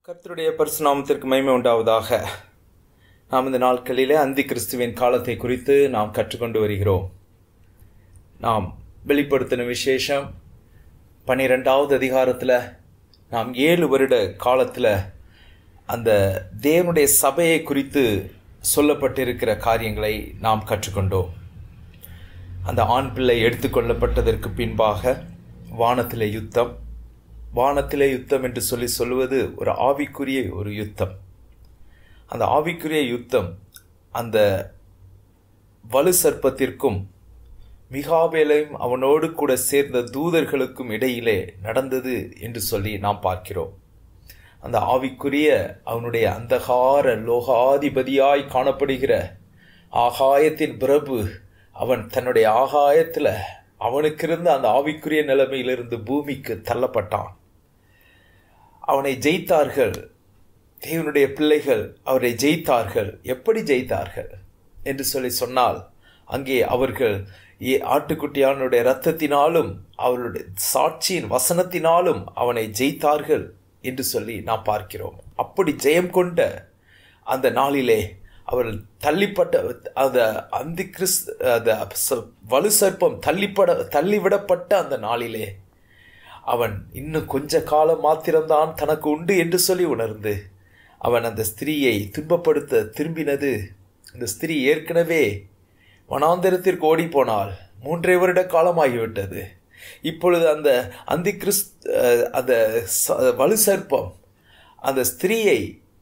கர்த்தருடைய பரிசுநாமத்திற்கு மகிமை உண்டாவதாக நாம் இந்த நாட்களிலே அந்தி கிறிஸ்துவின் காலத்தை குறித்து நாம் கற்றுக்கொண்டு வருகிறோம் நாம் வெளிப்படுத்தின விசேஷம் பன்னிரெண்டாவது அதிகாரத்தில் நாம் ஏழு வருட காலத்தில் அந்த தேவனுடைய சபையை குறித்து சொல்லப்பட்டிருக்கிற காரியங்களை நாம் கற்றுக்கொண்டோம் அந்த ஆண் பிள்ளை எடுத்துக்கொள்ளப்பட்டதற்கு பின்பாக வானத்திலே யுத்தம் வானத்திலே யுத்தம் என்று சொல்லி சொல்வது ஒரு ஆவிக்குரிய ஒரு யுத்தம் அந்த ஆவிக்குரிய யுத்தம் அந்த வலு சர்ப்பத்திற்கும் மிகாவேலையும் அவனோடு கூட சேர்ந்த தூதர்களுக்கும் இடையிலே நடந்தது என்று சொல்லி நாம் பார்க்கிறோம் அந்த ஆவிக்குரிய அவனுடைய அந்தகார லோகாதிபதியாய் காணப்படுகிற ஆகாயத்தின் பிரபு அவன் தன்னுடைய ஆகாயத்தில் அவனுக்கு இருந்த அந்த ஆவிக்குரிய நிலைமையிலிருந்து பூமிக்கு தள்ளப்பட்டான் அவனை ஜெயித்தார்கள் தேவனுடைய பிள்ளைகள் அவரை ஜெயித்தார்கள் எப்படி ஜெயித்தார்கள் என்று சொல்லி சொன்னால் அங்கே அவர்கள் ஏ ஆட்டுக்குட்டியானுடைய இரத்தத்தினாலும் அவருடைய சாட்சியின் வசனத்தினாலும் அவனை ஜெயித்தார்கள் என்று சொல்லி நாம் பார்க்கிறோம் அப்படி ஜெயம் கொண்ட அந்த நாளிலே அவர்கள் தள்ளிப்பட்ட அந்த அந்தி கிறிஸ் அந்த வலு சர்ப்பம் தள்ளிப்பட தள்ளிவிடப்பட்ட அந்த நாளிலே அவன் இன்னும் கொஞ்ச காலம் மாத்திரம்தான் தனக்கு உண்டு என்று சொல்லி உணர்ந்து அவன் அந்த ஸ்திரீயை துன்பப்படுத்த திரும்பினது அந்த ஸ்திரீ ஏற்கனவே வனாந்தரத்திற்கு ஓடி போனால் மூன்றே வருட காலமாகிவிட்டது இப்பொழுது அந்த அந்தி கிறிஸ் அந்த வலு சர்ப்பம் அந்த ஸ்திரீயை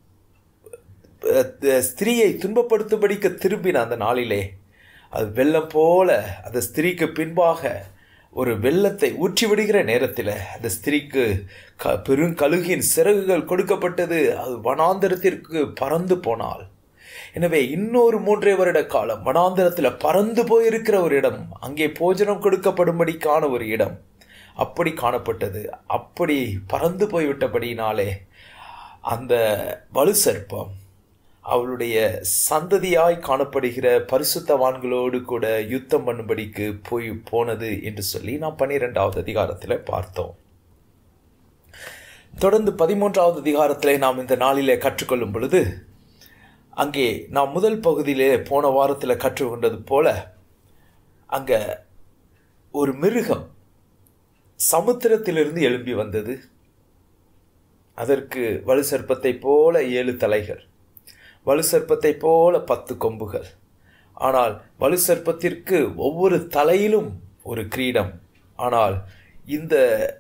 ஸ்திரீயை துன்பப்படுத்தும்படிக்க திரும்பின அந்த நாளிலே அது வெள்ளம் போல அந்த ஸ்திரீக்கு பின்பாக ஒரு வெள்ளத்தை ஊற்றி விடுகிற நேரத்தில் அந்த ஸ்திரீக்கு க பெருங்கழுகின் சிறகுகள் கொடுக்கப்பட்டது அது வனாந்தரத்திற்கு பறந்து போனால் எனவே இன்னொரு மூன்றே வருட காலம் வனாந்தரத்தில் பறந்து போயிருக்கிற ஒரு இடம் அங்கே போஜனம் கொடுக்கப்படும்படிக்கான ஒரு இடம் அப்படி காணப்பட்டது அப்படி பறந்து போய்விட்டபடினாலே அந்த வலு சர்ப்பம் அவளுடைய சந்ததியாய் காணப்படுகிற பரிசுத்தவான்களோடு கூட யுத்தம் பண்ணும்படிக்கு போய் போனது என்று சொல்லி நாம் பன்னிரெண்டாவது அதிகாரத்தில் பார்த்தோம் தொடர்ந்து பதிமூன்றாவது அதிகாரத்தில் நாம் இந்த நாளிலே கற்றுக்கொள்ளும் பொழுது அங்கே நாம் முதல் பகுதியிலே போன வாரத்தில் கற்றுக்கொண்டது போல அங்கே ஒரு மிருகம் சமுத்திரத்திலிருந்து எழும்பி வந்தது அதற்கு வலு சர்ப்பத்தை போல ஏழு தலைகள் வலு சர்ப்பத்தை போல பத்து கொம்புகள் ஆனால் வலு சர்ப்பத்திற்கு ஒவ்வொரு தலையிலும் ஒரு கிரீடம் ஆனால் இந்த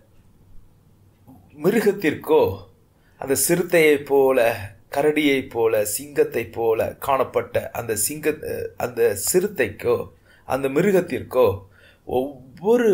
மிருகத்திற்கோ அந்த சிறுத்தையைப் போல கரடியைப் போல சிங்கத்தைப் போல காணப்பட்ட அந்த சிங்க அந்த சிறுத்தைக்கோ அந்த மிருகத்திற்கோ ஒவ்வொரு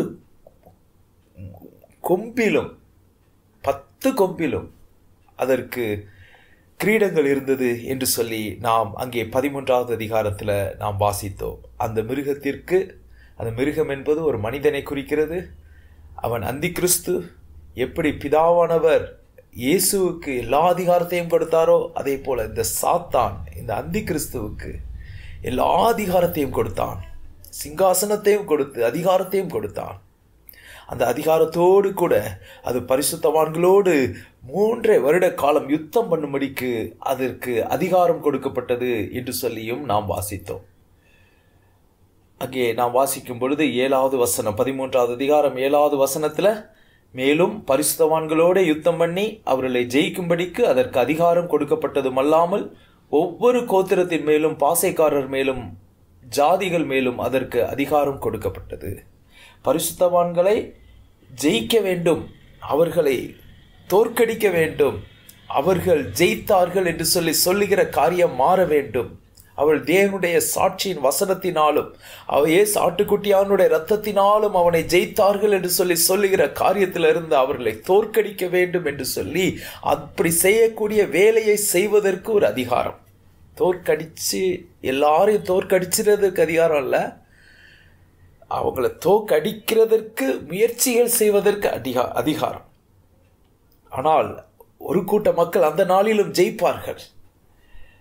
கொம்பிலும் பத்து கொம்பிலும் அதற்கு கிரீடங்கள் இருந்தது என்று சொல்லி நாம் அங்கே பதிமூன்றாவது அதிகாரத்தில் நாம் வாசித்தோம் அந்த மிருகத்திற்கு அந்த மிருகம் என்பது ஒரு மனிதனை குறிக்கிறது அவன் அந்தி கிறிஸ்து எப்படி பிதாவானவர் இயேசுவுக்கு எல்லா அதிகாரத்தையும் கொடுத்தாரோ அதே போல இந்த சாத்தான் இந்த அந்தி கிறிஸ்துவுக்கு எல்லா அதிகாரத்தையும் கொடுத்தான் சிங்காசனத்தையும் கொடுத்து அதிகாரத்தையும் கொடுத்தான் அந்த அதிகாரத்தோடு கூட அது பரிசுத்தவான்களோடு மூன்றே வருட காலம் யுத்தம் பண்ணும்படிக்கு அதற்கு அதிகாரம் கொடுக்கப்பட்டது என்று சொல்லியும் நாம் வாசித்தோம் அங்கே நாம் வாசிக்கும் பொழுது ஏழாவது வசனம் பதிமூன்றாவது அதிகாரம் ஏழாவது வசனத்தில் மேலும் பரிசுத்தவான்களோட யுத்தம் பண்ணி அவர்களை ஜெயிக்கும்படிக்கு அதற்கு அதிகாரம் கொடுக்கப்பட்டதும் அல்லாமல் ஒவ்வொரு கோத்திரத்தின் மேலும் பாசைக்காரர் மேலும் ஜாதிகள் மேலும் அதற்கு அதிகாரம் கொடுக்கப்பட்டது பரிசுத்தவான்களை ஜெயிக்க வேண்டும் அவர்களை தோற்கடிக்க வேண்டும் அவர்கள் ஜெயித்தார்கள் என்று சொல்லி சொல்லுகிற காரியம் மாற வேண்டும் அவள் தேவனுடைய சாட்சியின் வசனத்தினாலும் அவையே சாட்டுக்குட்டியானுடைய ரத்தத்தினாலும் அவனை ஜெயித்தார்கள் என்று சொல்லி சொல்லுகிற காரியத்திலிருந்து அவர்களை தோற்கடிக்க வேண்டும் என்று சொல்லி அப்படி செய்யக்கூடிய வேலையை செய்வதற்கு ஒரு அதிகாரம் தோற்கடிச்சு எல்லாரையும் தோற்கடிச்சிறதுக்கு அதிகாரம் இல்லை அவங்கள தோக்கடிக்கிறதற்கு முயற்சிகள் செய்வதற்கு அதிகா அதிகாரம் ஆனால் ஒரு கூட்ட மக்கள் அந்த நாளிலும் ஜெயிப்பார்கள்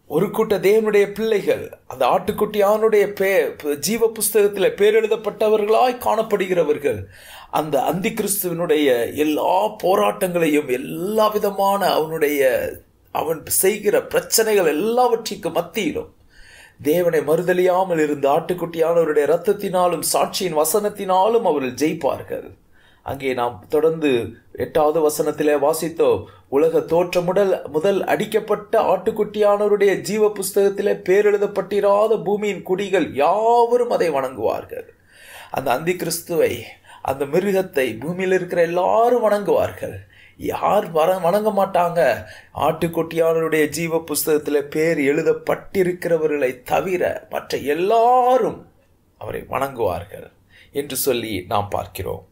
ஒரு கூட்ட தேவனுடைய பிள்ளைகள் அந்த ஆட்டுக்குட்டியானுடைய பே ஜீவ புஸ்தகத்தில் பேர் எழுதப்பட்டவர்களாய் காணப்படுகிறவர்கள் அந்த அந்தி கிறிஸ்துவனுடைய எல்லா போராட்டங்களையும் எல்லா விதமான அவனுடைய அவன் செய்கிற பிரச்சனைகள் எல்லாவற்றிற்கு மத்தியிலும் தேவனை மறுதலியாமல் இருந்த ஆட்டுக்குட்டியானவருடைய இரத்தத்தினாலும் சாட்சியின் வசனத்தினாலும் அவர்கள் ஜெயிப்பார்கள் அங்கே நாம் தொடர்ந்து எட்டாவது வசனத்திலே வாசித்தோம் உலக தோற்றம் முதல் முதல் அடிக்கப்பட்ட ஆட்டுக்குட்டியானவருடைய ஜீவ புஸ்தகத்திலே பேரெழுதப்பட்டிராத பூமியின் குடிகள் யாவரும் அதை வணங்குவார்கள் அந்த அந்தி கிறிஸ்துவை அந்த மிருகத்தை பூமியில் இருக்கிற எல்லாரும் வணங்குவார்கள் யார் வர வணங்க மாட்டாங்க ஆட்டுக்குட்டியானருடைய ஜீவ புஸ்தகத்தில் பேர் எழுதப்பட்டிருக்கிறவர்களை தவிர மற்ற எல்லாரும் அவரை வணங்குவார்கள் என்று சொல்லி நாம் பார்க்கிறோம்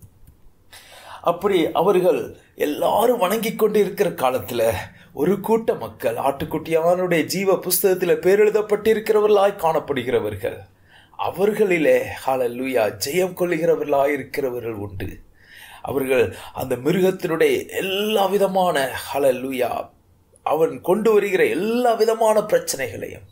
அப்படி அவர்கள் எல்லாரும் வணங்கி கொண்டு இருக்கிற காலத்தில் ஒரு கூட்ட மக்கள் ஆட்டுக்குட்டியானுடைய ஜீவ புஸ்தகத்தில் பேரெழுதப்பட்டிருக்கிறவர்களாய் காணப்படுகிறவர்கள் அவர்களிலே ஹalleluya ஜெயம் கொள்ளுகிறவர்களாய் இருக்கிறவர்கள் உண்டு அவர்கள் அந்த மிருகத்தினுடைய எல்லா விதமான ஹalleluya அவன் கொண்டு வருகிற எல்லா விதமான பிரச்சனைகளையும்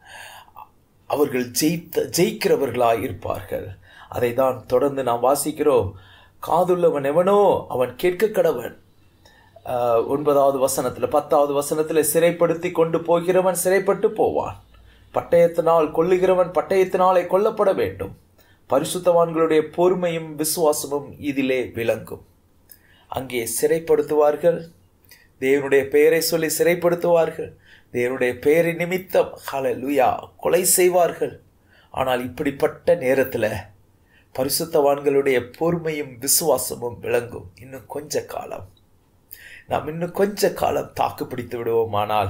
அவர்கள் ஜெயித்த ஜெயிக்கிறவர்களாய் இருப்பார்கள் அதை தான் தொடர்ந்து நாம் வாசிக்கிறோம் காதுள்ளவன் எவனோ அவன் கேட்க கடவன் ஆஹ் ஒன்பதாவது வசனத்தில் பத்தாவது வசனத்தில் சிறைப்படுத்தி கொண்டு போகிறவன் சிறைப்பட்டு போவான் பட்டயத்தினால் கொல்லுகிறவன் பட்டயத்தினாலே கொல்லப்பட வேண்டும் பரிசுத்தவான்களுடைய பொறுமையும் விசுவாசமும் இதிலே விளங்கும் அங்கே சிறைப்படுத்துவார்கள் தேவனுடைய பெயரை சொல்லி சிறைப்படுத்துவார்கள் தேவனுடைய பெயரை நிமித்தம் ஹalleluya கொலை செய்வார்கள் ஆனால் இப்படிப்பட்ட நேரத்தில் பரிசுத்தவான்களுடைய பொறுமையும் விசுவாசமும் விளங்கும் இன்னும் கொஞ்ச காலம் நாம் இன்னும் கொஞ்ச காலம் தாக்கு பிடித்து விடுவோமானால்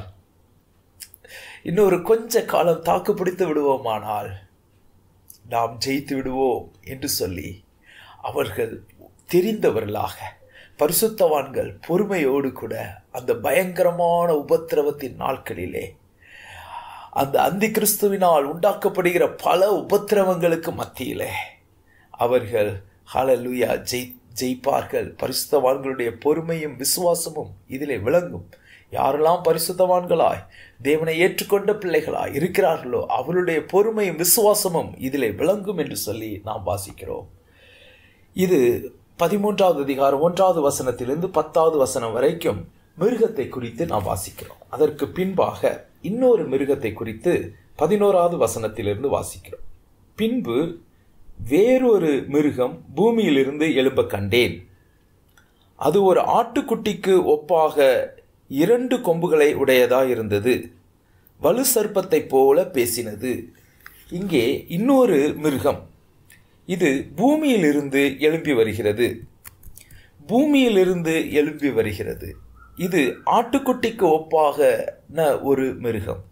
இன்னொரு கொஞ்ச காலம் தாக்கு பிடித்து விடுவோமானால் நாம் ஜெயித்து விடுவோம் என்று சொல்லி அவர்கள் தெரிந்தவர்களாக பரிசுத்தவான்கள் பொறுமையோடு கூட அந்த பயங்கரமான உபத்திரவத்தின் நாட்களிலே அந்த அந்தி கிறிஸ்துவினால் உண்டாக்கப்படுகிற பல உபத்திரவங்களுக்கு மத்தியிலே அவர்கள் ஹalleluya ஜெய் ஜெயிப்பார்கள் பரிசுத்தவான்களுடைய பொறுமையும் விசுவாசமும் இதிலே விளங்கும் யாரெல்லாம் பரிசுத்தவான்களாய் தேவனை ஏற்றுக்கொண்ட பிள்ளைகளாய் இருக்கிறார்களோ அவருடைய பொறுமையும் விசுவாசமும் இதிலே விளங்கும் என்று சொல்லி நாம் வாசிக்கிறோம் இது பதிமூன்றாவது அதிகாரம் ஒன்றாவது வசனத்திலிருந்து பத்தாவது வசனம் வரைக்கும் மிருகத்தை குறித்து நாம் வாசிக்கிறோம் அதற்கு பின்பாக இன்னொரு மிருகத்தை குறித்து பதினோராவது வசனத்திலிருந்து வாசிக்கிறோம் பின்பு வேறொரு மிருகம் பூமியிலிருந்து எழும்ப கண்டேன் அது ஒரு ஆட்டுக்குட்டிக்கு ஒப்பாக இரண்டு கொம்புகளை உடையதா இருந்தது வலு சர்ப்பத்தைப் போல பேசினது இங்கே இன்னொரு மிருகம் இது பூமியிலிருந்து எழும்பி வருகிறது பூமியிலிருந்து எழும்பி வருகிறது இது ஆட்டுக்குட்டிக்கு ஒப்பாக ஒரு மிருகம்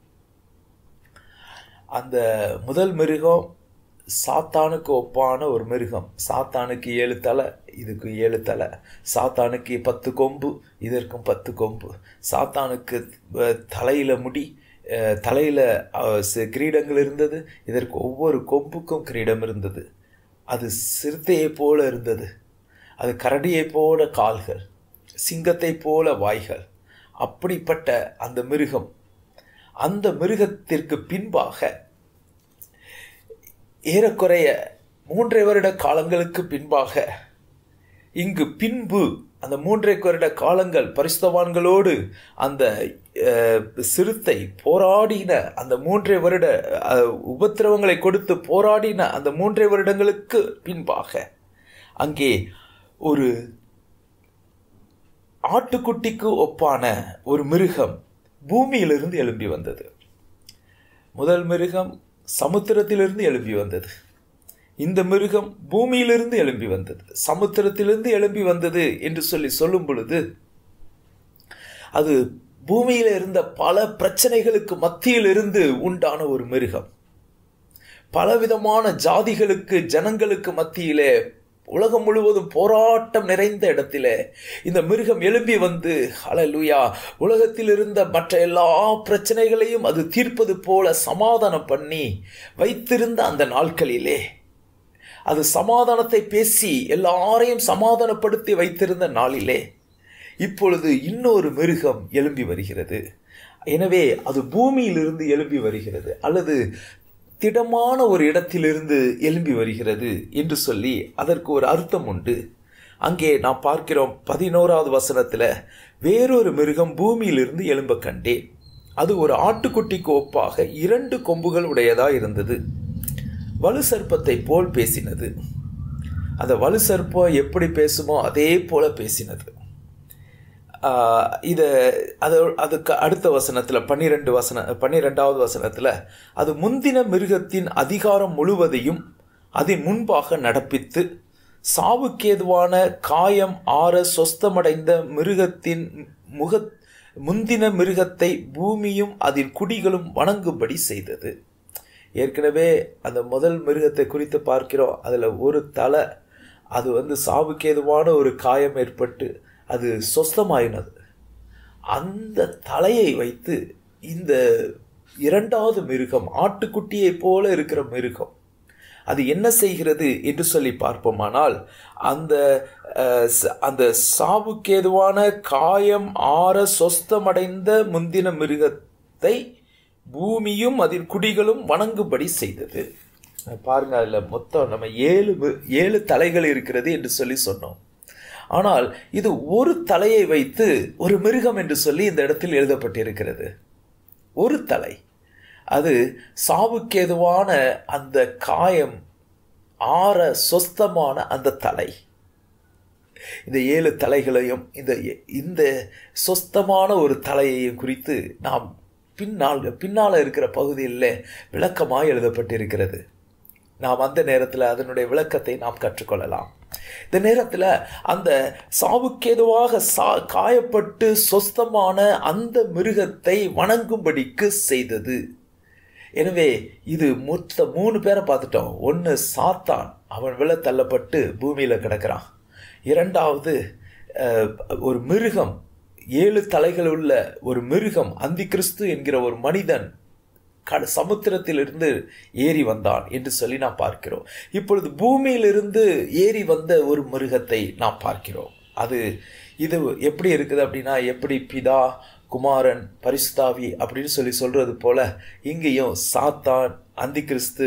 அந்த முதல் மிருகம் சாத்தானுக்கு ஒப்பான ஒரு மிருகம் சாத்தானுக்கு ஏழு தலை இதுக்கு ஏழு தலை சாத்தானுக்கு பத்து கொம்பு இதற்கும் பத்து கொம்பு சாத்தானுக்கு தலையில் முடி தலையில் கிரீடங்கள் இருந்தது இதற்கு ஒவ்வொரு கொம்புக்கும் கிரீடம் இருந்தது அது சிறுத்தையை போல இருந்தது அது கரடியை போல கால்கள் சிங்கத்தை போல வாய்கள் அப்படிப்பட்ட அந்த மிருகம் அந்த மிருகத்திற்கு பின்பாக ஏறக்குறைய மூன்றை வருட காலங்களுக்கு பின்பாக இங்கு பின்பு அந்த மூன்றை வருட காலங்கள் பரிசுத்தவான்களோடு அந்த சிறுத்தை போராடின அந்த மூன்றை வருட உபத்திரவங்களை கொடுத்து போராடின அந்த மூன்றை வருடங்களுக்கு பின்பாக அங்கே ஒரு ஆட்டுக்குட்டிக்கு ஒப்பான ஒரு மிருகம் பூமியிலிருந்து எழும்பி வந்தது முதல் மிருகம் சமுத்திரத்திலிருந்து எழும்பி வந்தது இந்த மிருகம் பூமியிலிருந்து எழும்பி வந்தது சமுத்திரத்திலிருந்து எழும்பி வந்தது என்று சொல்லி சொல்லும் பொழுது அது பூமியில இருந்த பல பிரச்சனைகளுக்கு மத்தியில் இருந்து உண்டான ஒரு மிருகம் பலவிதமான ஜாதிகளுக்கு ஜனங்களுக்கு மத்தியிலே உலகம் முழுவதும் போராட்டம் நிறைந்த இடத்திலே இந்த மிருகம் எழும்பி வந்து அலலுயா உலகத்தில் இருந்த மற்ற எல்லா பிரச்சனைகளையும் அது தீர்ப்பது போல சமாதானம் பண்ணி வைத்திருந்த அந்த நாட்களிலே அது சமாதானத்தை பேசி எல்லாரையும் சமாதானப்படுத்தி வைத்திருந்த நாளிலே இப்பொழுது இன்னொரு மிருகம் எழும்பி வருகிறது எனவே அது பூமியிலிருந்து எழும்பி வருகிறது அல்லது திடமான ஒரு இடத்திலிருந்து எழும்பி வருகிறது என்று சொல்லி அதற்கு ஒரு அர்த்தம் உண்டு அங்கே நாம் பார்க்கிறோம் பதினோராவது வசனத்தில் வேறொரு மிருகம் பூமியிலிருந்து எழும்ப கண்டேன் அது ஒரு ஆட்டுக்குட்டிக்கு ஒப்பாக இரண்டு கொம்புகள் உடையதாக இருந்தது வலு சர்ப்பத்தை போல் பேசினது அந்த வலு சர்ப்பம் எப்படி பேசுமோ அதே போல பேசினது இதை அது அதுக்கு அடுத்த வசனத்தில் பன்னிரெண்டு வசன பன்னிரெண்டாவது வசனத்தில் அது முந்தின மிருகத்தின் அதிகாரம் முழுவதையும் அதன் முன்பாக நடப்பித்து சாவுக்கேதுவான காயம் ஆற சொஸ்தமடைந்த மிருகத்தின் முக முந்தின மிருகத்தை பூமியும் அதில் குடிகளும் வணங்கும்படி செய்தது ஏற்கனவே அந்த முதல் மிருகத்தை குறித்து பார்க்கிறோம் அதில் ஒரு தலை அது வந்து சாவுக்கேதுவான ஒரு காயம் ஏற்பட்டு அது சொஸ்தமாயினது அந்த தலையை வைத்து இந்த இரண்டாவது மிருகம் ஆட்டுக்குட்டியை போல இருக்கிற மிருகம் அது என்ன செய்கிறது என்று சொல்லி பார்ப்போமானால் அந்த அந்த சாவுக்கேதுவான காயம் ஆற சொஸ்தமடைந்த முந்தின மிருகத்தை பூமியும் அதில் குடிகளும் வணங்கும்படி செய்தது பாருங்க அதில் மொத்தம் நம்ம ஏழு ஏழு தலைகள் இருக்கிறது என்று சொல்லி சொன்னோம் ஆனால் இது ஒரு தலையை வைத்து ஒரு மிருகம் என்று சொல்லி இந்த இடத்தில் எழுதப்பட்டிருக்கிறது ஒரு தலை அது சாவுக்கேதுவான அந்த காயம் ஆற சொஸ்தமான அந்த தலை இந்த ஏழு தலைகளையும் இந்த இந்த சொஸ்தமான ஒரு தலையையும் குறித்து நாம் பின்னால் பின்னால் இருக்கிற பகுதியில் விளக்கமாக எழுதப்பட்டிருக்கிறது நாம் அந்த நேரத்தில் அதனுடைய விளக்கத்தை நாம் கற்றுக்கொள்ளலாம் இந்த நேரத்தில் அந்த சாவுக்கேதுவாக சா காயப்பட்டு சொஸ்தமான அந்த மிருகத்தை வணங்கும்படிக்கு செய்தது எனவே இது மொத்த மூணு பேரை பார்த்துட்டோம் ஒன்று சாத்தான் அவன் விழ தள்ளப்பட்டு பூமியில் கிடக்கிறான் இரண்டாவது ஒரு மிருகம் ஏழு தலைகள் உள்ள ஒரு மிருகம் அந்தி கிறிஸ்து என்கிற ஒரு மனிதன் கட சமுத்திரத்திலிருந்து ஏறி வந்தான் என்று சொல்லி நாம் பார்க்கிறோம் இப்பொழுது பூமியிலிருந்து ஏறி வந்த ஒரு மிருகத்தை நாம் பார்க்கிறோம் அது இது எப்படி இருக்குது அப்படின்னா எப்படி பிதா குமாரன் பரிசுத்தாவி அப்படின்னு சொல்லி சொல்றது போல இங்கேயும் சாத்தான் அந்தி கிறிஸ்து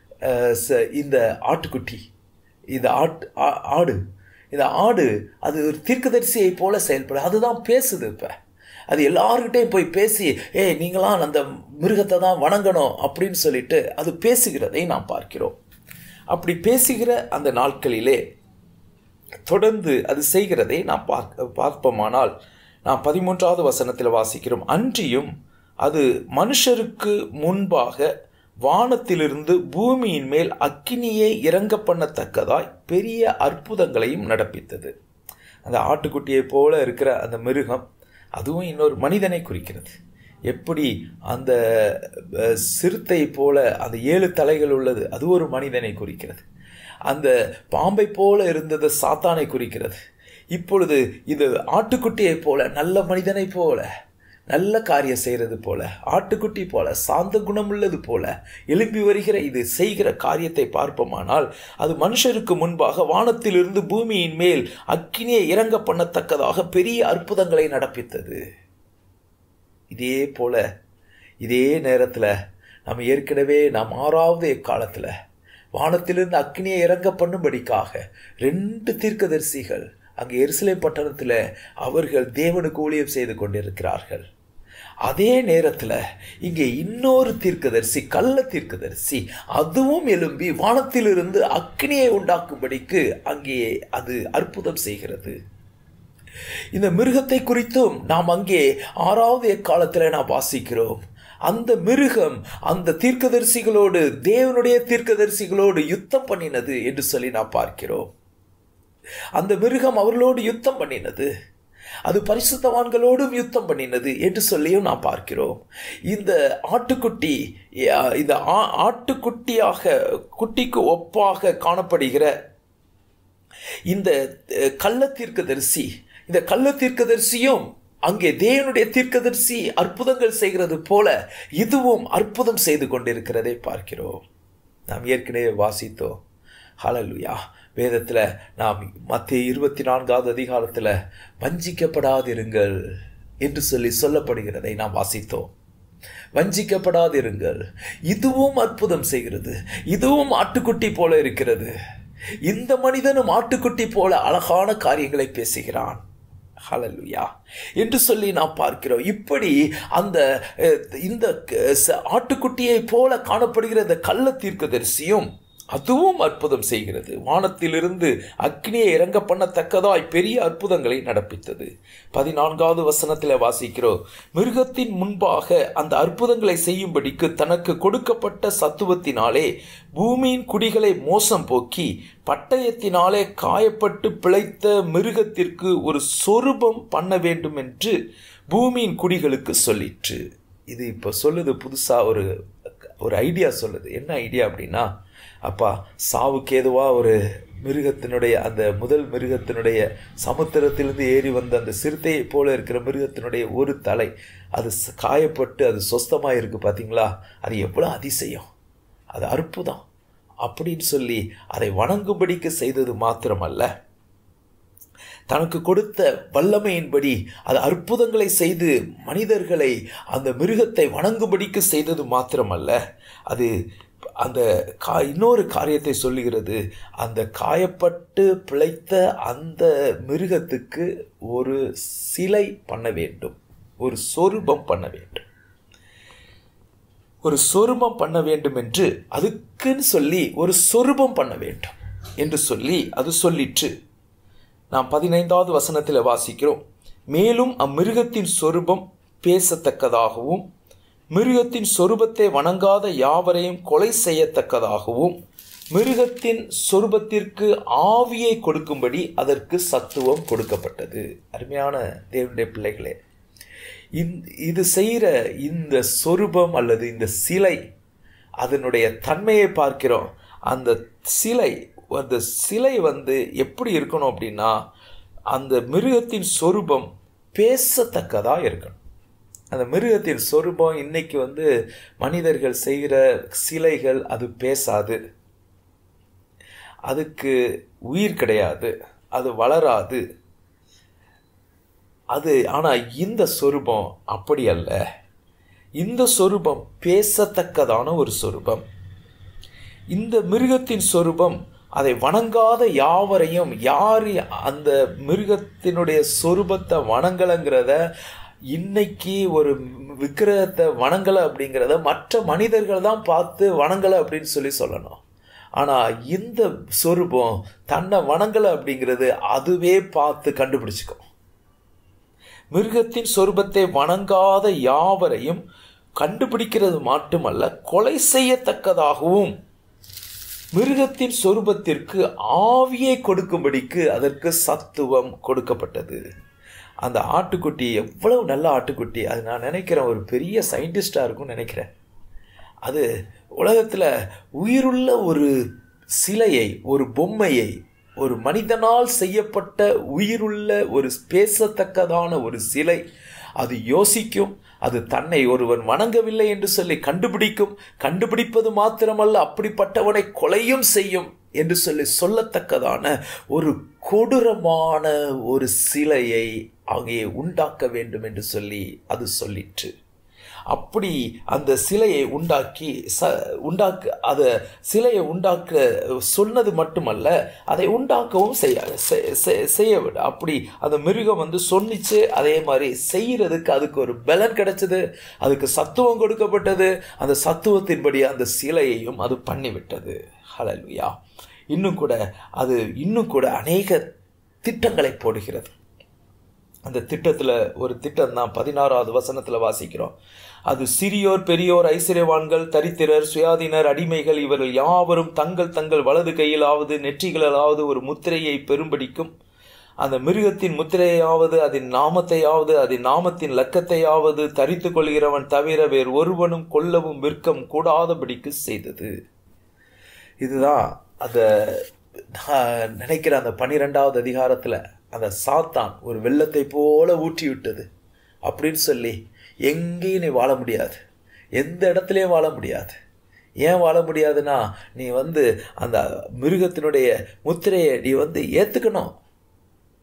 இந்த ஆட்டுக்குட்டி இந்த ஆட்டு ஆடு இந்த ஆடு அது ஒரு தீர்க்கதரிசியை போல செயல்படும் அதுதான் பேசுது இப்போ அது எல்லாருக்கிட்டையும் போய் பேசி ஏ நீங்களாம் அந்த மிருகத்தை தான் வணங்கணும் அப்படின்னு சொல்லிட்டு அது பேசுகிறதை நாம் பார்க்கிறோம் அப்படி பேசுகிற அந்த நாட்களிலே தொடர்ந்து அது செய்கிறதை நாம் பார்க்க பார்ப்போமானால் நாம் பதிமூன்றாவது வசனத்தில் வாசிக்கிறோம் அன்றியும் அது மனுஷருக்கு முன்பாக வானத்திலிருந்து பூமியின் மேல் அக்கினியை இறங்க பண்ணத்தக்கதாய் பெரிய அற்புதங்களையும் நடப்பித்தது அந்த ஆட்டுக்குட்டியை போல இருக்கிற அந்த மிருகம் அதுவும் இன்னொரு மனிதனை குறிக்கிறது எப்படி அந்த சிறுத்தை போல அந்த ஏழு தலைகள் உள்ளது அது ஒரு மனிதனை குறிக்கிறது அந்த பாம்பை போல இருந்தது சாத்தானை குறிக்கிறது இப்பொழுது இது ஆட்டுக்குட்டியை போல நல்ல மனிதனை போல நல்ல காரியம் செய்கிறது போல ஆட்டுக்குட்டி போல சாந்த குணமுள்ளது போல எழுப்பி வருகிற இது செய்கிற காரியத்தை பார்ப்போமானால் அது மனுஷருக்கு முன்பாக வானத்திலிருந்து பூமியின் மேல் அக்கினியை இறங்க பண்ணத்தக்கதாக பெரிய அற்புதங்களை நடப்பித்தது இதே போல இதே நேரத்தில் நம்ம ஏற்கனவே நாம் ஆறாவது எக்காலத்தில் வானத்திலிருந்து அக்னியை இறங்க பண்ணும்படிக்காக ரெண்டு தீர்க்கதரிசிகள் அங்கே எருசலேம் பட்டணத்தில் அவர்கள் தேவனுக்கு ஊழியம் செய்து கொண்டிருக்கிறார்கள் அதே நேரத்தில் இங்கே இன்னொரு தீர்க்கதரிசி கள்ள தீர்க்கதரிசி அதுவும் எழும்பி வானத்திலிருந்து அக்னியை உண்டாக்கும்படிக்கு அங்கே அது அற்புதம் செய்கிறது இந்த மிருகத்தை குறித்தும் நாம் அங்கே ஆறாவது எக்காலத்தில் நாம் வாசிக்கிறோம் அந்த மிருகம் அந்த தீர்க்கதரிசிகளோடு தேவனுடைய தீர்க்கதரிசிகளோடு யுத்தம் பண்ணினது என்று சொல்லி நாம் பார்க்கிறோம் அந்த மிருகம் அவர்களோடு யுத்தம் பண்ணினது அது பரிசுத்தவான்களோடும் யுத்தம் பண்ணினது என்று சொல்லியும் நாம் பார்க்கிறோம் இந்த ஆட்டுக்குட்டி இந்த ஆட்டுக்குட்டியாக குட்டிக்கு ஒப்பாக காணப்படுகிற இந்த கள்ள தீர்க்கதரிசி இந்த கள்ள தீர்க்கதரிசியும் அங்கே தேவனுடைய தீர்க்கதரிசி அற்புதங்கள் செய்கிறது போல இதுவும் அற்புதம் செய்து கொண்டிருக்கிறதை பார்க்கிறோம் நாம் ஏற்கனவே வாசித்தோம் ஹலலுயா வேதத்தில் நாம் மத்திய இருபத்தி நான்காவது அதிகாரத்தில் வஞ்சிக்கப்படாதிருங்கள் என்று சொல்லி சொல்லப்படுகிறதை நாம் வாசித்தோம் வஞ்சிக்கப்படாதிருங்கள் இதுவும் அற்புதம் செய்கிறது இதுவும் ஆட்டுக்குட்டி போல இருக்கிறது இந்த மனிதனும் ஆட்டுக்குட்டி போல அழகான காரியங்களை பேசுகிறான் ஹலலுயா என்று சொல்லி நாம் பார்க்கிறோம் இப்படி அந்த அஹ், இந்த அஹ், ஆட்டுக்குட்டியை போல காணப்படுகிற இந்த கள்ள தீர்க்கதரிசியும் அதுவும் அற்புதம் செய்கிறது வானத்திலிருந்து அக்னியை இறங்க பண்ணத்தக்கதாய் பெரிய அற்புதங்களை நடப்பித்தது பதினான்காவது வசனத்தில் வாசிக்கிறோம் மிருகத்தின் முன்பாக அந்த அற்புதங்களை செய்யும்படிக்கு தனக்கு கொடுக்கப்பட்ட சத்துவத்தினாலே பூமியின் குடிகளை மோசம் போக்கி பட்டயத்தினாலே காயப்பட்டு பிழைத்த மிருகத்திற்கு ஒரு சொரூபம் பண்ண வேண்டும் என்று பூமியின் குடிகளுக்கு சொல்லிற்று இது இப்போ சொல்லுது புதுசா ஒரு ஒரு ஐடியா சொல்லுது என்ன ஐடியா அப்படின்னா அப்பா சாவுக்கு ஏதுவா ஒரு மிருகத்தினுடைய அந்த முதல் மிருகத்தினுடைய சமுத்திரத்திலிருந்து ஏறி வந்த அந்த சிறுத்தையை போல இருக்கிற மிருகத்தினுடைய ஒரு தலை அது ச- காயப்பட்டு அது சொஸ்தமாக இருக்கு பார்த்தீங்களா அது எவ்வளோ அதிசயம் அது அற்புதம் அப்படின்னு சொல்லி அதை வணங்கும்படிக்கு செய்தது மாத்திரமல்ல தனக்கு கொடுத்த வல்லமையின்படி அது அற்புதங்களை செய்து மனிதர்களை அந்த மிருகத்தை வணங்கும்படிக்கு செய்தது மாத்திரமல்ல அது அந்த கா இன்னொரு காரியத்தை சொல்லுகிறது அந்த காயப்பட்டு பிழைத்த அந்த மிருகத்துக்கு ஒரு சிலை பண்ண வேண்டும் ஒரு சொரூபம் பண்ண வேண்டும் ஒரு சொரூபம் பண்ண வேண்டும் என்று அதுக்குன்னு சொல்லி ஒரு சொரூபம் பண்ண வேண்டும் என்று சொல்லி அது சொல்லிற்று நாம் பதினைந்தாவது வசனத்தில் வாசிக்கிறோம் மேலும் அம்மிருகத்தின் சொரூபம் பேசத்தக்கதாகவும் மிருகத்தின் சொரூபத்தை வணங்காத யாவரையும் கொலை செய்யத்தக்கதாகவும் மிருகத்தின் சொரூபத்திற்கு ஆவியை கொடுக்கும்படி அதற்கு சத்துவம் கொடுக்கப்பட்டது அருமையான தேவனுடைய பிள்ளைகளே இந்த இது செய்கிற இந்த சொரூபம் அல்லது இந்த சிலை அதனுடைய தன்மையை பார்க்கிறோம் அந்த சிலை அந்த சிலை வந்து எப்படி இருக்கணும் அப்படின்னா அந்த மிருகத்தின் சொரூபம் பேசத்தக்கதா இருக்கணும் அந்த மிருகத்தின் சொரூபம் இன்னைக்கு வந்து மனிதர்கள் செய்கிற சிலைகள் அது பேசாது அதுக்கு உயிர் கிடையாது அது வளராது அது ஆனால் இந்த சொரூபம் அப்படி அல்ல இந்த சொரூபம் பேசத்தக்கதான ஒரு சொரூபம் இந்த மிருகத்தின் சொரூபம் அதை வணங்காத யாவரையும் யார் அந்த மிருகத்தினுடைய சொரூபத்தை வணங்கலைங்கிறத இன்னைக்கு ஒரு விக்கிரகத்தை வணங்கலை அப்படிங்கிறத மற்ற மனிதர்கள் தான் பார்த்து வணங்கலை அப்படின்னு சொல்லி சொல்லணும் ஆனால் இந்த சொரூபம் தன்னை வணங்கலை அப்படிங்கிறது அதுவே பார்த்து கண்டுபிடிச்சிக்கும் மிருகத்தின் சொரூபத்தை வணங்காத யாவரையும் கண்டுபிடிக்கிறது மட்டுமல்ல கொலை செய்யத்தக்கதாகவும் மிருகத்தின் சொரூபத்திற்கு ஆவியை கொடுக்கும்படிக்கு அதற்கு சத்துவம் கொடுக்கப்பட்டது அந்த ஆட்டுக்குட்டி எவ்வளவு நல்ல ஆட்டுக்குட்டி அது நான் நினைக்கிறேன் ஒரு பெரிய சயின்டிஸ்டாக இருக்கும்னு நினைக்கிறேன் அது உலகத்தில் உயிருள்ள ஒரு சிலையை ஒரு பொம்மையை ஒரு மனிதனால் செய்யப்பட்ட உயிருள்ள ஒரு பேசத்தக்கதான ஒரு சிலை அது யோசிக்கும் அது தன்னை ஒருவன் வணங்கவில்லை என்று சொல்லி கண்டுபிடிக்கும் கண்டுபிடிப்பது மாத்திரமல்ல அப்படிப்பட்டவனை கொலையும் செய்யும் என்று சொல்லி சொல்லத்தக்கதான ஒரு கொடூரமான ஒரு சிலையை அங்கே உண்டாக்க வேண்டும் என்று சொல்லி அது சொல்லிற்று அப்படி அந்த சிலையை உண்டாக்கி ச உண்டாக்க அதை சிலையை உண்டாக்க சொன்னது மட்டுமல்ல அதை உண்டாக்கவும் செய்ய செ- செ- செய்ய விட அப்படி அந்த மிருகம் வந்து சொன்னிச்சு அதே மாதிரி செய்யறதுக்கு அதுக்கு ஒரு பலன் கிடைச்சது அதுக்கு சத்துவம் கொடுக்கப்பட்டது அந்த சத்துவத்தின்படி அந்த சிலையையும் அது பண்ணிவிட்டது ஹalleluya இன்னும் கூட அது இன்னும் கூட அநேக திட்டங்களை போடுகிறது அந்த திட்டத்தில் ஒரு திட்டம் தான் பதினாறாவது வசனத்தில் வாசிக்கிறோம் அது சிறியோர் பெரியோர் ஐஸ்வர்யவான்கள் தரித்திரர் சுயாதீனர் அடிமைகள் இவர்கள் யாவரும் தங்கள் தங்கள் வலது கையிலாவது நெற்றிகளாவது ஒரு முத்திரையை பெரும்படிக்கும் அந்த மிருகத்தின் முத்திரையாவது அதன் நாமத்தையாவது அதன் நாமத்தின் லக்கத்தையாவது தரித்து கொள்கிறவன் தவிர வேறு ஒருவனும் கொல்லவும் விற்கவும் கூடாதபடிக்கு செய்தது இதுதான் அந்த நான் நினைக்கிற அந்த பன்னிரெண்டாவது அதிகாரத்தில் அந்த சாத்தான் ஒரு வெள்ளத்தை போல ஊற்றி விட்டது அப்படின்னு சொல்லி எங்கேயும் நீ வாழ முடியாது எந்த இடத்துலையும் வாழ முடியாது ஏன் வாழ முடியாதுன்னா நீ வந்து அந்த மிருகத்தினுடைய முத்திரையை நீ வந்து ஏற்றுக்கணும்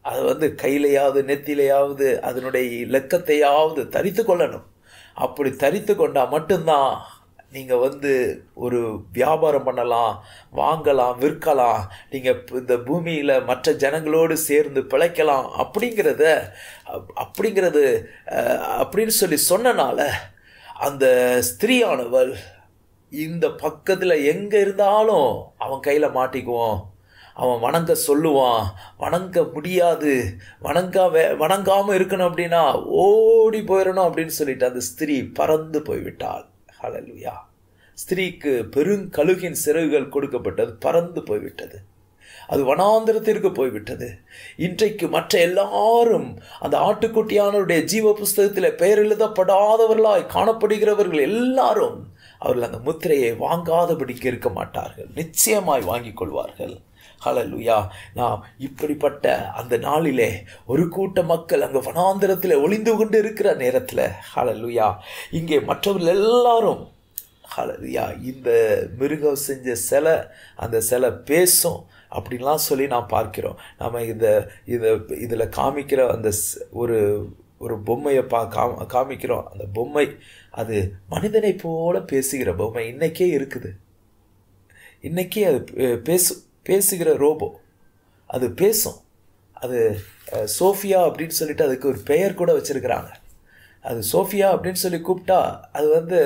அது வந்து கையிலையாவது நெத்திலையாவது அதனுடைய லக்கத்தையாவது தரித்து கொள்ளணும் அப்படி தரித்து கொண்டா மட்டும்தான் நீங்கள் வந்து ஒரு வியாபாரம் பண்ணலாம் வாங்கலாம் விற்கலாம் நீங்கள் இந்த பூமியில் மற்ற ஜனங்களோடு சேர்ந்து பிழைக்கலாம் அப்படிங்கிறத அப்படிங்கிறது அப்படின்னு சொல்லி சொன்னனால அந்த ஸ்திரீயானவள் இந்த பக்கத்தில் எங்கே இருந்தாலும் அவன் கையில் மாட்டிக்குவோம் அவன் வணங்க சொல்லுவான் வணங்க முடியாது வணங்கா வே வணங்காமல் இருக்கணும் அப்படின்னா ஓடி போயிடணும் அப்படின்னு சொல்லிட்டு அந்த ஸ்திரீ பறந்து போய்விட்டாள் ஹலலுயா ஸ்திரீக்கு பெருங்கழுகின் சிறகுகள் கொடுக்கப்பட்டது பறந்து போய்விட்டது அது வனாந்திரத்திற்கு போய்விட்டது இன்றைக்கு மற்ற எல்லாரும் அந்த ஆட்டுக்குட்டியானவருடைய ஜீவ புஸ்தகத்தில் பெயர் எழுதப்படாதவர்களாய் காணப்படுகிறவர்கள் எல்லாரும் அவர்கள் அந்த முத்திரையை வாங்காதபடிக்கு இருக்க மாட்டார்கள் நிச்சயமாய் வாங்கிக் கொள்வார்கள் ஹலலுயா நாம் இப்படிப்பட்ட அந்த நாளிலே ஒரு கூட்ட மக்கள் அங்கே வனாந்திரத்தில் ஒளிந்து கொண்டு இருக்கிற நேரத்தில் ஹலலுயா இங்கே மற்றவர்கள் எல்லாரும் ஹலலுயா இந்த மிருகம் செஞ்ச சிலை அந்த சிலை பேசும் அப்படின்லாம் சொல்லி நாம் பார்க்கிறோம் நம்ம இந்த இதை இதில் காமிக்கிற அந்த ஒரு ஒரு பொம்மையை பா காம் காமிக்கிறோம் அந்த பொம்மை அது மனிதனை போல பேசுகிற பொம்மை இன்னைக்கே இருக்குது இன்னைக்கே அது பேசு பேசுகிற ரோபோ அது பேசும் அது சோஃபியா அப்படின்னு சொல்லிட்டு அதுக்கு ஒரு பெயர் கூட வச்சுருக்கிறாங்க அது சோஃபியா அப்படின்னு சொல்லி கூப்பிட்டா அது வந்து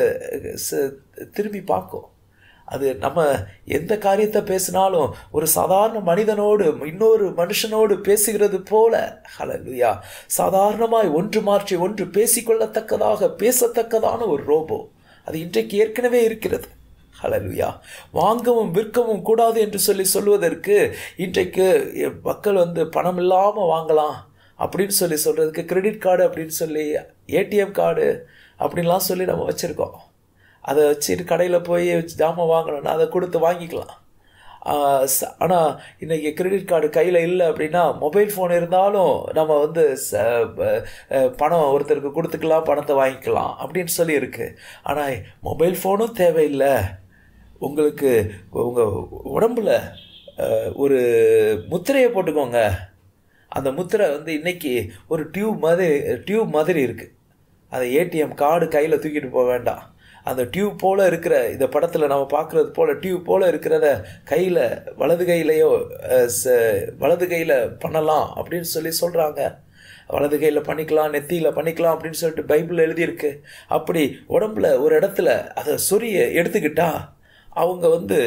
திரும்பி பார்க்கும் அது நம்ம எந்த காரியத்தை பேசினாலும் ஒரு சாதாரண மனிதனோடு இன்னொரு மனுஷனோடு பேசுகிறது போல ஹலலுயா சாதாரணமாய் ஒன்று மாற்றி ஒன்று பேசிக்கொள்ளத்தக்கதாக பேசத்தக்கதான ஒரு ரோபோ அது இன்றைக்கு ஏற்கனவே இருக்கிறது ஹலலுயா வாங்கவும் விற்கவும் கூடாது என்று சொல்லி சொல்வதற்கு இன்றைக்கு மக்கள் வந்து பணம் இல்லாமல் வாங்கலாம் அப்படின்னு சொல்லி சொல்கிறதுக்கு கிரெடிட் கார்டு அப்படின்னு சொல்லி ஏடிஎம் கார்டு அப்படின்லாம் சொல்லி நம்ம வச்சுருக்கோம் அதை வச்சுட்டு கடையில் போய் ஜாமான் வாங்கணும்னா அதை கொடுத்து வாங்கிக்கலாம் ஆனால் இன்றைக்கி கிரெடிட் கார்டு கையில் இல்லை அப்படின்னா மொபைல் ஃபோன் இருந்தாலும் நம்ம வந்து பணம் ஒருத்தருக்கு கொடுத்துக்கலாம் பணத்தை வாங்கிக்கலாம் அப்படின்னு சொல்லி இருக்குது ஆனால் மொபைல் ஃபோனும் தேவையில்லை உங்களுக்கு உங்கள் உடம்புல ஒரு முத்திரையை போட்டுக்கோங்க அந்த முத்திரை வந்து இன்றைக்கி ஒரு டியூப் மாதிரி டியூப் மாதிரி இருக்குது அந்த ஏடிஎம் கார்டு கையில் தூக்கிட்டு போக வேண்டாம் அந்த டியூப் போல் இருக்கிற இந்த படத்தில் நம்ம பார்க்குறது போல் டியூப் போல் இருக்கிறத கையில் வலது கையிலையோ வலது கையில் பண்ணலாம் அப்படின்னு சொல்லி சொல்கிறாங்க வலது கையில் பண்ணிக்கலாம் நெத்தியில் பண்ணிக்கலாம் அப்படின்னு சொல்லிட்டு பைபிள் எழுதியிருக்கு அப்படி உடம்புல ஒரு இடத்துல அதை சொரிய எடுத்துக்கிட்டா அவங்க வந்து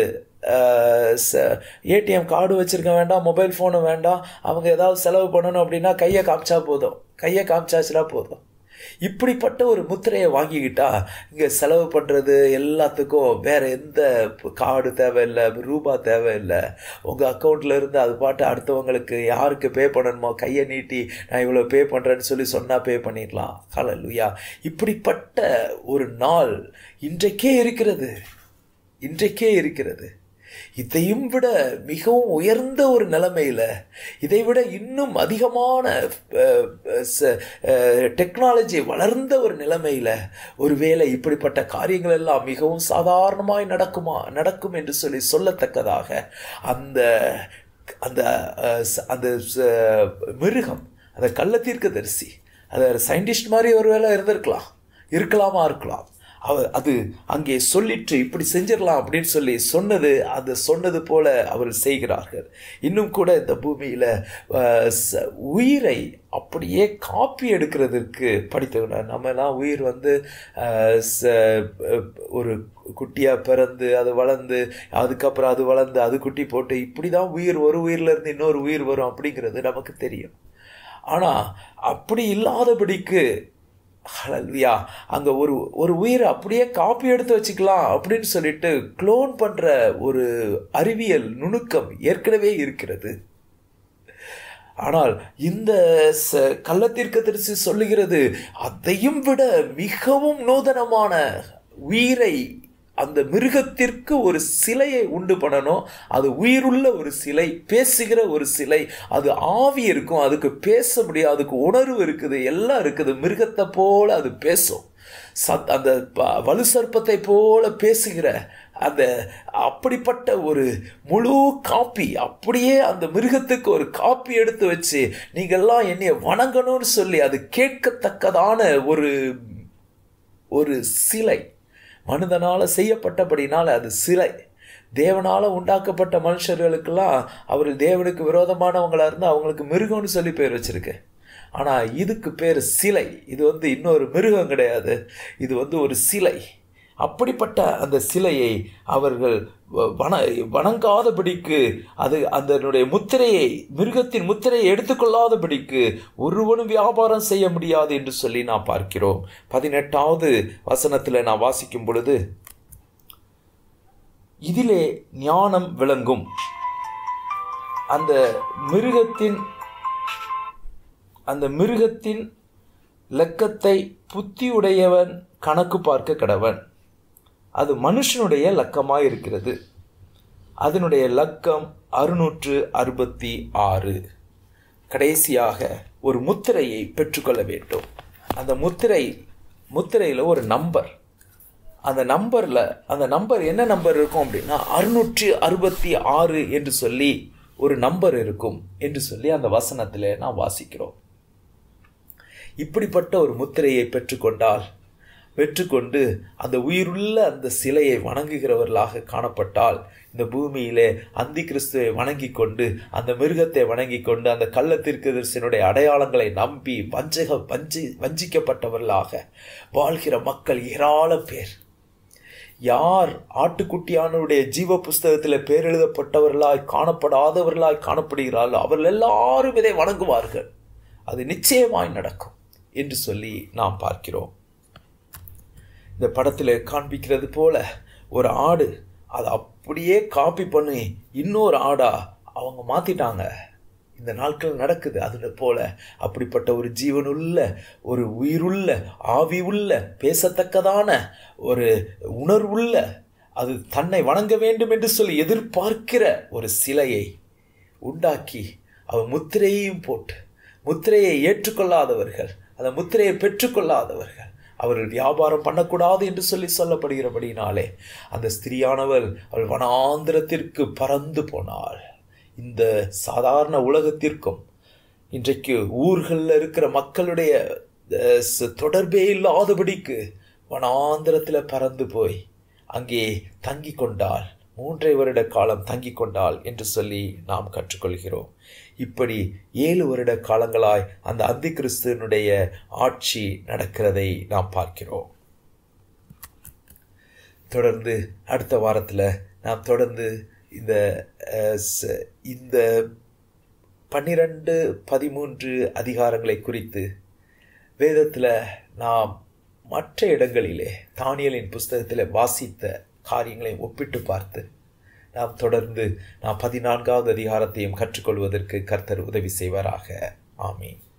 ஏடிஎம் கார்டு வச்சுருக்க வேண்டாம் மொபைல் ஃபோனும் வேண்டாம் அவங்க ஏதாவது செலவு பண்ணணும் அப்படின்னா கையை காமிச்சா போதும் கையை காமிச்சாச்சுனா போதும் இப்படிப்பட்ட ஒரு முத்திரையை வாங்கிக்கிட்டா இங்கே செலவு பண்ணுறது எல்லாத்துக்கும் வேற எந்த கார்டு தேவையில்லை ரூபா தேவையில்லை உங்கள் அக்கௌண்ட்டில் இருந்து அது பாட்டு அடுத்தவங்களுக்கு யாருக்கு பே பண்ணணுமோ கையை நீட்டி நான் இவ்வளோ பே பண்ணுறேன்னு சொல்லி சொன்னால் பே பண்ணிடலாம் ஹalleluya இப்படிப்பட்ட ஒரு நாள் இன்றைக்கே இருக்கிறது இன்றைக்கே இருக்கிறது இதையும் விட மிகவும் உயர்ந்த ஒரு நிலைமையில் இதை விட இன்னும் அதிகமான டெக்னாலஜி வளர்ந்த ஒரு நிலைமையில் ஒருவேளை இப்படிப்பட்ட காரியங்கள் எல்லாம் மிகவும் சாதாரணமாய் நடக்குமா நடக்கும் என்று சொல்லி சொல்லத்தக்கதாக அந்த அந்த அந்த மிருகம் அந்த கள்ளத்தீர்க்க தரிசி அது சயின்டிஸ்ட் மாதிரி ஒரு வேலை இருந்திருக்கலாம் இருக்கலாமா இருக்கலாம் அவ அது அங்கே சொல்லிட்டு இப்படி செஞ்சிடலாம் அப்படின்னு சொல்லி சொன்னது அது சொன்னது போல அவர்கள் செய்கிறார்கள் இன்னும் கூட இந்த பூமியில் உயிரை அப்படியே காப்பி எடுக்கிறதுக்கு படித்தவங்க நம்மலாம் உயிர் வந்து ஒரு குட்டியாக பிறந்து அது வளர்ந்து அதுக்கப்புறம் அது வளர்ந்து அது குட்டி போட்டு இப்படி தான் உயிர் ஒரு உயிர்லேருந்து இன்னொரு உயிர் வரும் அப்படிங்கிறது நமக்கு தெரியும் ஆனால் அப்படி இல்லாதபடிக்கு ஹலல்வியா அங்கே ஒரு ஒரு உயிரை அப்படியே காப்பி எடுத்து வச்சுக்கலாம் அப்படின்னு சொல்லிட்டு க்ளோன் பண்ணுற ஒரு அறிவியல் நுணுக்கம் ஏற்கனவே இருக்கிறது ஆனால் இந்த கள்ளத்திற்கு தரிசி சொல்லுகிறது அதையும் விட மிகவும் நூதனமான உயிரை அந்த மிருகத்திற்கு ஒரு சிலையை உண்டு பண்ணணும் அது உயிருள்ள ஒரு சிலை பேசுகிற ஒரு சிலை அது ஆவி இருக்கும் அதுக்கு பேச முடியாது அதுக்கு உணர்வு இருக்குது எல்லாம் இருக்குது மிருகத்தை போல அது பேசும் சத் அந்த ப- வலு சர்ப்பத்தை போல பேசுகிற அந்த அப்படிப்பட்ட ஒரு முழு காப்பி அப்படியே அந்த மிருகத்துக்கு ஒரு காப்பி எடுத்து வச்சு நீங்கள்லாம் என்னைய வணங்கணும்னு சொல்லி அது கேட்கத்தக்கதான ஒரு ஒரு சிலை மனிதனால செய்யப்பட்டபடினால அது சிலை தேவனால உண்டாக்கப்பட்ட மனுஷர்களுக்கெல்லாம் அவர் தேவனுக்கு விரோதமானவங்களா இருந்தா அவங்களுக்கு மிருகம்னு சொல்லி பேர் வச்சிருக்கு ஆனா இதுக்கு பேர் சிலை இது வந்து இன்னொரு மிருகம் கிடையாது இது வந்து ஒரு சிலை அப்படிப்பட்ட அந்த சிலையை அவர்கள் வ- வண வணங்காதபடிக்கு அது அதனுடைய முத்திரையை மிருகத்தின் முத்திரையை எடுத்துக்கொள்ளாதபடிக்கு ஒருவனும் வியாபாரம் செய்ய முடியாது என்று சொல்லி நாம் பார்க்கிறோம் பதினெட்டாவது வசனத்தில் நான் வாசிக்கும் பொழுது இதிலே ஞானம் விளங்கும் அந்த மிருகத்தின் அந்த மிருகத்தின் லக்கத்தை புத்தியுடையவன் கணக்கு பார்க்க கடவன் அது மனுஷனுடைய லக்கமாய் இருக்கிறது அதனுடைய லக்கம் அறுநூற்று அறுபத்தி ஆறு கடைசியாக ஒரு முத்திரையை பெற்றுக்கொள்ள வேண்டும் அந்த முத்திரை முத்திரையில் ஒரு நம்பர் அந்த நம்பரில் அந்த நம்பர் என்ன நம்பர் இருக்கும் அப்படின்னா அறுநூற்றி அறுபத்தி ஆறு என்று சொல்லி ஒரு நம்பர் இருக்கும் என்று சொல்லி அந்த வசனத்தில் நாம் வாசிக்கிறோம் இப்படிப்பட்ட ஒரு முத்திரையை பெற்றுக்கொண்டால் பெற்றுக்கொண்டு அந்த உயிருள்ள அந்த சிலையை வணங்குகிறவர்களாக காணப்பட்டால் இந்த பூமியிலே அந்தி கிறிஸ்துவை வணங்கி கொண்டு அந்த மிருகத்தை வணங்கி கொண்டு அந்த கள்ளத்திற்குதர்சனுடைய அடையாளங்களை நம்பி வஞ்சக வஞ்சி வஞ்சிக்கப்பட்டவர்களாக வாழ்கிற மக்கள் ஏராளம் பேர் யார் ஆட்டுக்குட்டியானவருடைய ஜீவ புஸ்தகத்தில் பேர் எழுதப்பட்டவர்களாய் காணப்படாதவர்களாய் காணப்படுகிறார்களோ அவர்கள் எல்லாரும் இதை வணங்குவார்கள் அது நிச்சயமாய் நடக்கும் என்று சொல்லி நாம் பார்க்கிறோம் இந்த படத்தில் காண்பிக்கிறது போல ஒரு ஆடு அதை அப்படியே காப்பி பண்ணி இன்னொரு ஆடா அவங்க மாத்திட்டாங்க இந்த நாட்கள் நடக்குது அது போல அப்படிப்பட்ட ஒரு ஜீவனுள்ள ஒரு உயிருள்ள ஆவி உள்ள பேசத்தக்கதான ஒரு உணர்வுள்ள அது தன்னை வணங்க வேண்டும் என்று சொல்லி எதிர்பார்க்கிற ஒரு சிலையை உண்டாக்கி அவர் முத்திரையையும் போட்டு முத்திரையை ஏற்றுக்கொள்ளாதவர்கள் அந்த முத்திரையை பெற்றுக்கொள்ளாதவர்கள் அவர்கள் வியாபாரம் பண்ணக்கூடாது என்று சொல்லி சொல்லப்படுகிறபடினாலே அந்த ஸ்திரியானவள் அவள் வனாந்திரத்திற்கு பறந்து போனாள் இந்த சாதாரண உலகத்திற்கும் இன்றைக்கு ஊர்களில் இருக்கிற மக்களுடைய அஹ், ச- தொடர்பே இல்லாதபடிக்கு வனாந்திரத்தில் பறந்து போய் அங்கே தங்கி கொண்டாள் மூன்றை வருட காலம் தங்கி கொண்டாள் என்று சொல்லி நாம் கற்றுக்கொள்கிறோம் இப்படி ஏழு வருட காலங்களாய் அந்த அந்தி கிறிஸ்துவனுடைய ஆட்சி நடக்கிறதை நாம் பார்க்கிறோம் தொடர்ந்து அடுத்த வாரத்தில் நாம் தொடர்ந்து இந்த அஹ், ச- இந்த பன்னிரண்டு பதிமூன்று அதிகாரங்களை குறித்து வேதத்தில் நாம் மற்ற இடங்களிலே தானியலின் புஸ்தகத்தில் வாசித்த காரியங்களை ஒப்பிட்டு பார்த்து நாம் தொடர்ந்து நாம் பதினான்காவது அதிகாரத்தையும் கற்றுக்கொள்வதற்கு கர்த்தர் உதவி செய்வாராக ஆமீன்